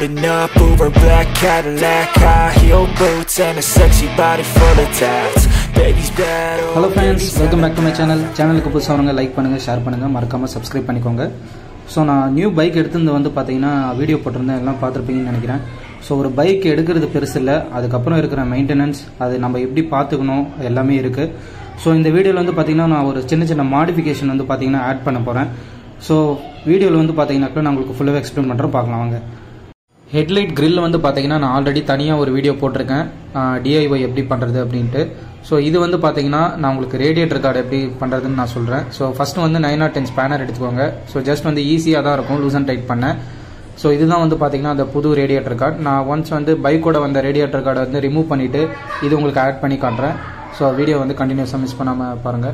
Pulling up Uber black Cadillac High heel boots and a sexy body full of tats Baby's bad oh, hello friends baby's welcome back to my channel சேனலுக்கு புதுசாக like பண்ணுங்கள் share பண்ணுங்கள் மறக்காமல் subscribe பண்ணிக்கோங்க so நான் new bike எடுத்துருந்து வந்து பார்த்தீங்கன்னா video போட்டிருந்தேன் எல்லாம் பார்த்துருப்பீங்கன்னு நினைக்கிறேன் ஸோ ஒரு பைக் எடுக்கிறது பெருசு இல்லை அதுக்கப்புறம் இருக்கிற மெயின்டெனன்ஸ் அது நம்ம எப்படி பார்த்துக்கணும் எல்லாமே இருக்குது ஸோ இந்த வீடியோவில் வந்து பார்த்தீங்கன்னா நான் ஒரு சின்ன சின்ன மாடிஃபிகேஷன் வந்து பார்த்தீங்கன்னா ஆட் பண்ண போகிறேன் ஸோ வீடியோவில் வந்து பார்த்தீங்கன்னாக்கா நான் உங்களுக்கு ஃபுல்லாக எக்ஸ்பிளைன் பண்ணுறேன் பார்க்கலாம் வாங்க ஹெட்லைட் grill வந்து பார்த்தீங்கன்னா நான் ஆல்ரெடி தனியாக ஒரு வீடியோ போட்டிருக்கேன் டிஐஒய் எப்படி பண்ணுறது அப்படின்ட்டு ஸோ இது வந்து பார்த்தீங்கன்னா நான் உங்களுக்கு ரேடியேட்டர் கார்டு எப்படி பண்ணுறதுன்னு நான் சொல்கிறேன் ஸோ ஃபஸ்ட்டு வந்து நைன் நாட் டென் ஸ்பேனர் எடுத்துக்கோங்க ஸோ ஜஸ்ட் வந்து ஈஸியாக தான் இருக்கும் லூஸ் அண்ட் டைட் பண்ண ஸோ இதுதான் வந்து பார்த்தீங்கன்னா அந்த புது ரேடியேட்டர் கார்டு நான் ஒன்ஸ் வந்து பைக்கோட வந்த ரேடியேட்டர் கார்டை வந்து ரிமூவ் பண்ணிவிட்டு இது உங்களுக்கு ஆட் பண்ணி காட்டுறேன் ஸோ வீடியோ வந்து கண்டினியூஸாக மிஸ் பண்ணாமல் பாருங்கள்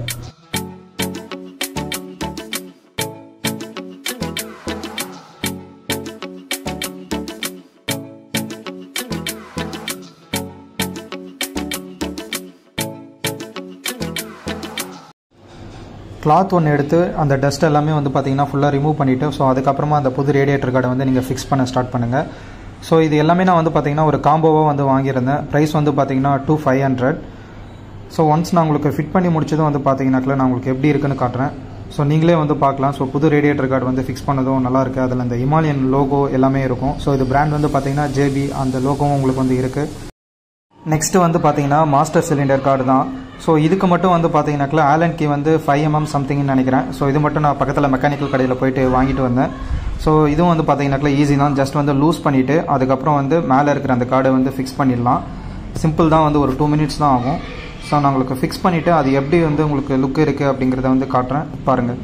கிளாத் ஒன்று எடுத்து அந்த டஸ்ட் எல்லாமே வந்து பார்த்தீங்கன்னா ஃபுல்லாக ரிமூவ் பண்ணிவிட்டு ஸோ அதுக்கப்புறமா அந்த புது ரேடியேட்டர் கார்டை வந்து நீங்கள் ஃபிக்ஸ் பண்ண ஸ்டார்ட் பண்ணுங்கள் ஸோ இது எல்லாமே நான் வந்து பார்த்தீங்கன்னா ஒரு காம்போவாக வந்து வாங்கியிருந்தேன் ப்ரைஸ் வந்து பார்த்தீங்கன்னா two five hundred so once நான் உங்களுக்கு ஃபிட் பண்ணி முடிச்சதும் வந்து பார்த்தீங்கன்னாக்கில் நான் உங்களுக்கு எப்படி இருக்குன்னு காட்டுறேன் ஸோ நீங்களே வந்து பார்க்கலாம் ஸோ புது ரேடியேட்டர் கார்டு வந்து ஃபிக்ஸ் பண்ணதும் நல்லா இருக்குது அதில் இந்த இமாலயன் லோகோ எல்லாமே இருக்கும் ஸோ இது பிராண்ட் வந்து பார்த்தீங்கன்னா ஜேபி அந்த லோகோவும் உங்களுக்கு வந்து இருக்குது நெக்ஸ்ட்டு வந்து பார்த்தீங்கன்னா மாஸ்டர் சிலிண்டர் கார்டு தான் ஸோ இதுக்கு மட்டும் வந்து பார்த்தீங்கன்னாக்கா ஆலன் கீ வந்து ஃபைவ் எம்எம் சம்திங்னு நினைக்கிறேன் ஸோ இது மட்டும் நான் பக்கத்தில் மெக்கானிக்கல் கடையில் போயிட்டு வாங்கிட்டு வந்தேன் ஸோ இதுவும் வந்து பார்த்தீங்கன்னாக்கா ஈஸி தான் ஜஸ்ட் வந்து லூஸ் பண்ணிவிட்டு அதுக்கப்புறம் வந்து மேலே இருக்கிற அந்த கார்டை வந்து ஃபிக்ஸ் பண்ணிடலாம் சிம்பிள் தான் வந்து ஒரு டூ மினிட்ஸ் தான் ஆகும் ஸோ நான் உங்களுக்கு ஃபிக்ஸ் பண்ணிவிட்டு அது எப்படி வந்து உங்களுக்கு லுக் இருக்குது அப்படிங்கிறத வந்து காட்டுறேன் பாருங்கள்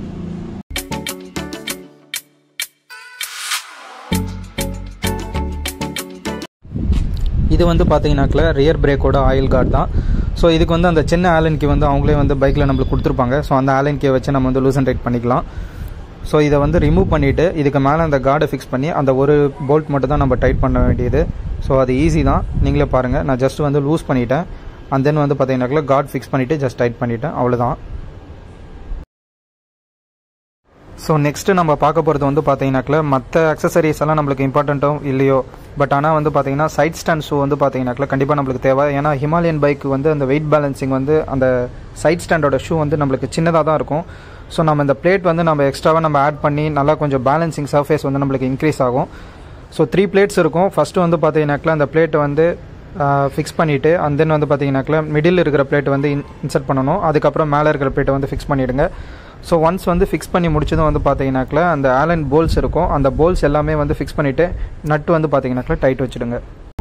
இது வந்து பார்த்தீங்கன்னாக்கில் ரியர் பிரேக்கோட ஆயில் கார்டு தான் ஸோ இதுக்கு வந்து அந்த சின்ன ஆலன் கீ வந்து அவங்களே வந்து பைக்கில் நம்மளுக்கு கொடுத்துருப்பாங்க ஸோ அந்த ஆலன் கீயை வச்சு நம்ம வந்து லூஸ் அண்ட் டைட் பண்ணிக்கலாம் ஸோ இதை வந்து ரிமூவ் பண்ணிவிட்டு இதுக்கு மேலே அந்த கார்டை ஃபிக்ஸ் பண்ணி அந்த ஒரு போல்ட் மட்டும் தான் நம்ம டைட் பண்ண வேண்டியது ஸோ அது ஈஸி தான் நீங்களே பாருங்கள் நான் ஜஸ்ட் வந்து லூஸ் பண்ணிட்டேன் அண்ட் தென் வந்து பார்த்தீங்கன்னாக்கில் கார்டு ஃபிக்ஸ் பண்ணிவிட்டு ஜஸ்ட் டைட் பண்ணிட்டேன் அவ்வளோதான் ஸோ நெக்ஸ்ட்டு நம்ம பார்க்க போகிறது வந்து பார்த்தீங்கன்னாக்கில் மற்ற அக்சசரிஸ் எல்லாம் நம்மளுக்கு இம்பார்ட்டண்ட்டோ இல்லையோ பட் ஆனால் வந்து பார்த்தீங்கன்னா சைட் ஸ்டாண்ட் ஷூ வந்து பார்த்தீங்கன்னாக்கில் கண்டிப்பாக நம்மளுக்கு தேவை ஏன்னா ஹிமாலயன் பைக் வந்து அந்த வெயிட் பேலன்சிங் வந்து அந்த சைட் ஸ்டாண்டோட ஷூ வந்து நம்மளுக்கு சின்னதாக தான் இருக்கும் ஸோ நம்ம இந்த பிளேட் வந்து நம்ம எக்ஸ்ட்ராவாக நம்ம ஆட் பண்ணி நல்லா கொஞ்சம் பேலன்சிங் சர்ஃபேஸ் வந்து நம்மளுக்கு இன்க்ரீஸ் ஆகும் ஸோ த்ரீ பிளேட்ஸ் இருக்கும் ஃபஸ்ட்டு வந்து பார்த்தீங்கன்னாக்கில் அந்த பிளேட்டை வந்து ஃபிக்ஸ் பண்ணிவிட்டு அண்ட் தென் வந்து பார்த்தீங்கன்னாக்கில் மிடில் இருக்கிற பிளேட் வந்து இன்சர்ட் பண்ணணும் அதுக்கப்புறம் மேலே இருக்கிற பிளேட்டை வந்து ஃபிக்ஸ் பண்ணிவிடுங்க ஸோ ஒன்ஸ் வந்து ஃபிக்ஸ் பண்ணி முடிச்சதும் வந்து பார்த்தீங்கன்னாக்கில் அந்த ஆலன் போல்ஸ் இருக்கும் அந்த போல்ஸ் எல்லாமே வந்து ஃபிக்ஸ் பண்ணிவிட்டு நட்டு வந்து பார்த்தீங்கன்னாக்கில் டைட் வச்சுடுங்க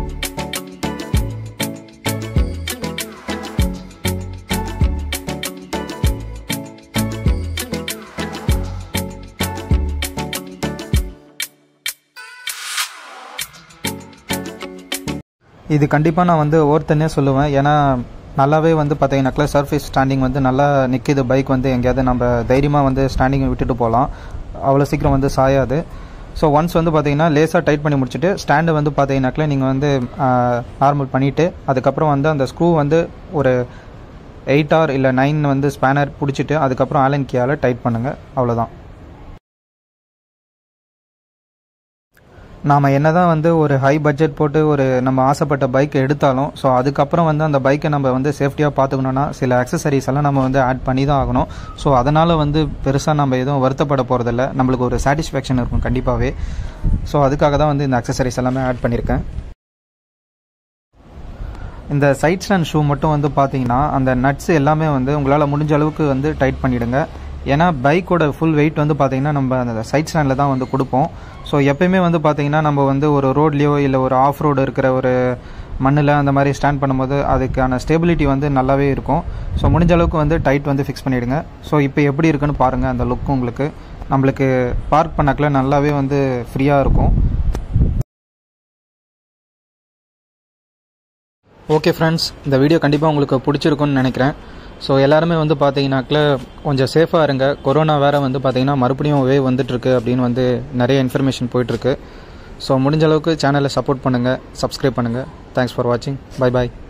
இது கண்டிப்பாக நான் வந்து ஒருத்தனே சொல்லுவேன் ஏன்னா நல்லாவே வந்து பார்த்தீங்கன்னாக்கா சர்ஃபேஸ் ஸ்டாண்டிங் வந்து நல்லா நிற்கிது பைக் வந்து எங்கேயாவது நம்ம தைரியமாக வந்து ஸ்டாண்டிங் விட்டுட்டு போகலாம் அவ்வளோ சீக்கிரம் வந்து சாயாது ஸோ ஒன்ஸ் வந்து பார்த்தீங்கன்னா லேசாக டைட் பண்ணி முடிச்சுட்டு ஸ்டாண்டு வந்து பார்த்தீங்கன்னாக்கா நீங்கள் வந்து நார்மல் பண்ணிவிட்டு அதுக்கப்புறம் வந்து அந்த ஸ்க்ரூ வந்து ஒரு எயிட் ஆர் இல்லை நைன் வந்து ஸ்பேனர் பிடிச்சிட்டு அதுக்கப்புறம் ஆலன் கியால் டைட் பண்ணுங்கள் அவ்வளோதான் நாம் என்ன தான் வந்து ஒரு ஹை பட்ஜெட் போட்டு ஒரு நம்ம ஆசைப்பட்ட பைக் எடுத்தாலும் ஸோ அதுக்கப்புறம் வந்து அந்த பைக்கை நம்ம வந்து சேஃப்டியாக பார்த்துக்கணுன்னா சில அக்சசரிஸ் எல்லாம் நம்ம வந்து ஆட் பண்ணி தான் ஆகணும் ஸோ அதனால் வந்து பெருசாக நம்ம எதுவும் வருத்தப்பட போகிறதில்ல நம்மளுக்கு ஒரு சாட்டிஸ்ஃபேக்ஷன் இருக்கும் கண்டிப்பாகவே ஸோ அதுக்காக தான் வந்து இந்த அக்சசரிஸ் எல்லாமே ஆட் பண்ணியிருக்கேன் இந்த சைட் ஸ்டாண்ட் ஷூ மட்டும் வந்து பார்த்தீங்கன்னா அந்த நட்ஸ் எல்லாமே வந்து உங்களால் முடிஞ்ச அளவுக்கு வந்து டைட் பண்ணிவிடுங்க ஏன்னா பைக்கோட ஃபுல் வெயிட் வந்து பார்த்தீங்கன்னா நம்ம அந்த சைட் ஸ்டாண்டில் தான் வந்து கொடுப்போம் ஸோ எப்பயுமே வந்து பார்த்தீங்கன்னா நம்ம வந்து ஒரு ரோட்லேயோ இல்லை ஒரு ஆஃப் ரோடு இருக்கிற ஒரு மண்ணில் அந்த மாதிரி ஸ்டாண்ட் பண்ணும்போது அதுக்கான ஸ்டெபிலிட்டி வந்து நல்லாவே இருக்கும் ஸோ முடிஞ்ச அளவுக்கு வந்து டைட் வந்து ஃபிக்ஸ் பண்ணிவிடுங்க ஸோ இப்போ எப்படி இருக்குன்னு பாருங்கள் அந்த லுக் உங்களுக்கு நம்மளுக்கு பார்க் பண்ணக்கல நல்லாவே வந்து ஃப்ரீயாக இருக்கும் ஓகே ஃப்ரெண்ட்ஸ் இந்த வீடியோ கண்டிப்பாக உங்களுக்கு பிடிச்சிருக்குன்னு நினைக்கிறேன் ஸோ எல்லாருமே வந்து பார்த்தீங்கன்னாக்கில் கொஞ்சம் சேஃபாக இருங்க கொரோனா வேறு வந்து பார்த்தீங்கன்னா மறுபடியும் வே வந்துட்டுருக்கு அப்படின்னு வந்து நிறைய இன்ஃபர்மேஷன் போயிட்டுருக்கு ஸோ முடிஞ்ச அளவுக்கு சேனலை சப்போர்ட் பண்ணுங்கள் சப்ஸ்கிரைப் பண்ணுங்கள் தேங்க்ஸ் ஃபார் வாட்சிங் பை பாய்